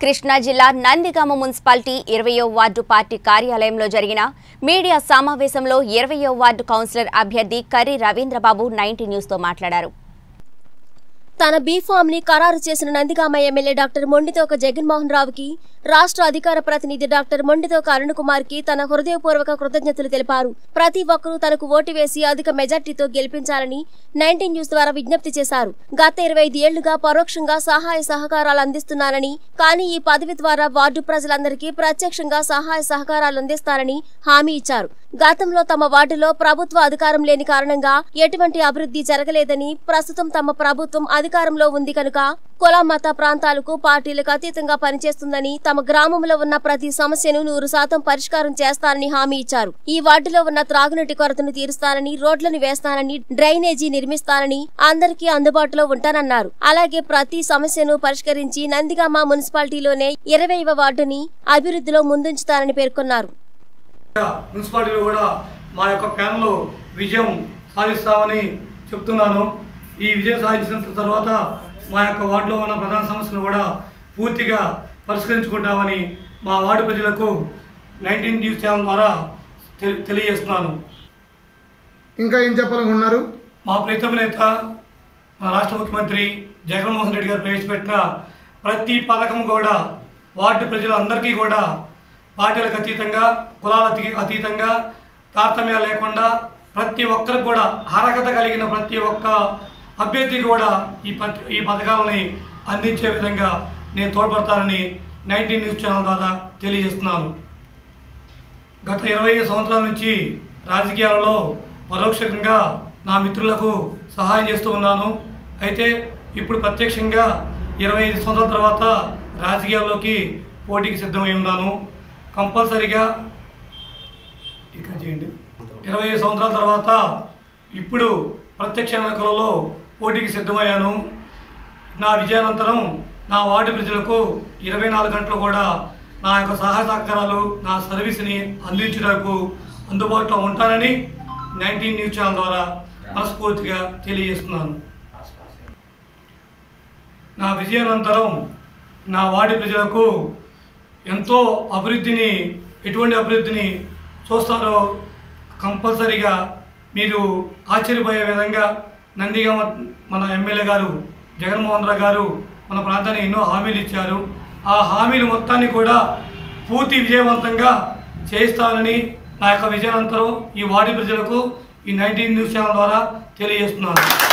కృష్ణా జిల్లా నందిగామ మున్సిపాలిటీ ఇరవయో ward party కార్యాలయంలో జరిగిన మీడియా సమావేశంలో ఇరవయో వార్డు కౌన్సిలర్ అభ్యర్థి కర్రి రవీంద్రబాబు నైన్టీ న్యూస్తో మాట్లాడారు తన బీఫామ్ ని ఖరారు చేసిన నందిగామ ఎమ్మెల్యే డాక్టర్ మొండితోక జగన్మోహన్ రావుకి రాష్ట్ర అధికార ప్రతినిధి డాక్టర్ మొండితోక అరుణ్ కుమార్ కి తన హృదయపూర్వక కృతజ్ఞతలు తెలిపారు ప్రతి ఒక్కరూ తనకు ఓటు వేసి అధిక మెజార్టీతో గెలిపించాలని నైన్టీన్ న్యూస్ ద్వారా విజ్ఞప్తి చేశారు గత ఇరవై ఐదు ఏళ్లుగా పరోక్షంగా సహాయ సహకారాలు అందిస్తున్నానని కానీ ఈ పదవి ద్వారా వార్డు ప్రజలందరికీ ప్రత్యక్షంగా సహాయ సహకారాలు అందిస్తారని హామీ ఇచ్చారు గతంలో తమ వార్డులో ప్రభుత్వ అధికారం లేని కారణంగా ఎటువంటి అభివృద్ధి జరగలేదని ప్రస్తుతం తమ ప్రభుత్వం అధికారంలో ఉంది కనుక కుల మత ప్రాంతాలకు పార్టీలకు అతీతంగా పనిచేస్తుందని తమ గ్రామంలో ఉన్న ప్రతి సమస్యను నూరు శాతం పరిష్కారం చేస్తానని హామీ ఇచ్చారు ఈ వార్డులో ఉన్న త్రాగునీటి కొరతను తీరుస్తానని రోడ్లను వేస్తానని డ్రైనేజీ నిర్మిస్తానని అందరికీ అందుబాటులో ఉంటానన్నారు అలాగే ప్రతి సమస్యను పరిష్కరించి నందిగామ మున్సిపాలిటీలోనే ఇరవైవ వార్డుని అభివృద్ధిలో ముందుంచుతారని పేర్కొన్నారు మున్సిపాలిటీలో కూడా మా యొక్క ప్యాన్లో విజయం సాధిస్తామని చెప్తున్నాను ఈ విజయం సాధించిన తర్వాత మా యొక్క వార్డులో ఉన్న ప్రధాన సమస్యలు కూడా పూర్తిగా పరిష్కరించుకుంటామని మా వార్డు ప్రజలకు నైన్టీన్ న్యూస్ ఛానల్ ద్వారా తెలి- తెలియజేస్తున్నాను ఇంకా ఏం చెప్పాలనుకున్నారు మా ప్రీతమ నేత మా రాష్ట్ర ముఖ్యమంత్రి జగన్మోహన్ రెడ్డి గారు ప్రవేశపెట్టిన ప్రతి పథకం కూడా వార్డు ప్రజలందరికీ కూడా పార్టీలకు అతీతంగా కులాల అతీ- అతీతంగా తారతమ్యాలు లేకుండా ప్రతి ఒక్కరికి కూడా అర్హత కలిగిన ప్రతి ఒక్క అభ్యర్థికి కూడా ఈ పథ- ఈ పథకాలని అందించే విధంగా నేను తోడ్పడతానని నైన్టీన్ న్యూస్ ఛానల్ ద్వారా తెలియజేస్తున్నాను గత ఇరవై ఐదు సంవత్సరాల నుంచి రాజకీయాలలో పరోక్షంగా నా మిత్రులకు సహాయం చేస్తూ ఉన్నాను అయితే ఇప్పుడు ప్రత్యక్షంగా ఇరవై ఐదు సంవత్సరాల తర్వాత రాజకీయాల్లోకి పోటీకి సిద్ధమై ఉన్నాను కంపల్సరిగా ఇక్కడ చేయండి ఇరవై ఐదు సంవత్సరాల తర్వాత ఇప్పుడు ప్రత్యక్ష ఎన్నికలలో పోటీకి సిద్ధమయ్యాను నా విజయానంతరం నా వార్డు ప్రజలకు ఇరవై నాలుగు గంటలు కూడా నా యొక్క సహాయ సహకారాలు నా సర్వీస్ని అందించడానికి అందుబాటులో ఉంటానని నైన్టీన్ న్యూస్ ఛానల్ ద్వారా మనస్ఫూర్తిగా తెలియజేస్తున్నాను నా విజయానంతరం నా వార్డు ప్రజలకు ఎంతో అభివృద్ధిని ఎటువంటి అభివృద్ధిని చూస్తారో కంపల్సరీగా మీరు ఆశ్చర్యపోయే విధంగా నందిగామ మన ఎమ్మెల్యే గారు జగన్మోహన్ రావు గారు మన ప్రాంతానికి ఎన్నో హామీలు ఇచ్చారు ఆ హామీలు మొత్తాన్ని కూడా పూర్తి విజయవంతంగా చేయిస్తానని నా యొక్క విజయానంతరం ఈ వార్డు ప్రజలకు ఈ నైన్టీన్ న్యూస్ ఛానల్ ద్వారా తెలియజేస్తున్నాను